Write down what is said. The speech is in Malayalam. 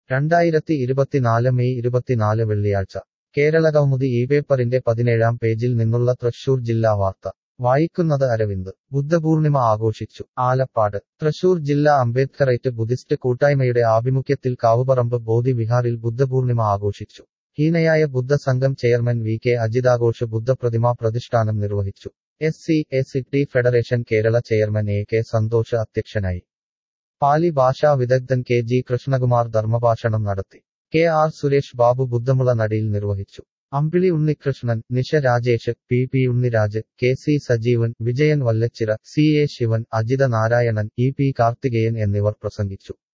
രണ്ടായിരത്തി ഇരുപത്തിനാല് മെയ് ഇരുപത്തിനാല് വെള്ളിയാഴ്ച കേരളകൗമുദി ഈ പേപ്പറിന്റെ പതിനേഴാം പേജിൽ നിന്നുള്ള തൃശൂർ ജില്ലാ വാർത്ത വായിക്കുന്നത് അരവിന്ദ് ബുദ്ധപൂർണിമ ആഘോഷിച്ചു ആലപ്പാട് തൃശൂർ ജില്ലാ അംബേദ്കറൈറ്റ് ബുദ്ധിസ്റ്റ് കൂട്ടായ്മയുടെ ആഭിമുഖ്യത്തിൽ കാവുപറമ്പ് ബോധി വിഹാറിൽ ബുദ്ധപൂർണിമ ആഘോഷിച്ചു ഹീനയായ ബുദ്ധസംഘം ചെയർമാൻ വി കെ അജിതാഘോഷ് ബുദ്ധപ്രതിമാ പ്രതിഷ്ഠാനം നിർവഹിച്ചു S C S T federation Kerala chairman A K Santhosh അധ്യക്ഷനായി പാലി ഭാഷാ വിദഗ്ധൻ കെ ജി കൃഷ്ണകുമാർ ധർമ്മഭാഷണം നടത്തി കെ ആർ സുരേഷ് ബാബു ബുദ്ധമുള നടിയിൽ നിർവഹിച്ചു Ambili Unnikrishnan Nisha Rajesh P P Unniraj K C Sajeevan Vijayan Vallachira C A Sivan Ajitha Narayanan E P Karthikeyan എന്നിവർ പ്രസംഗിച്ചു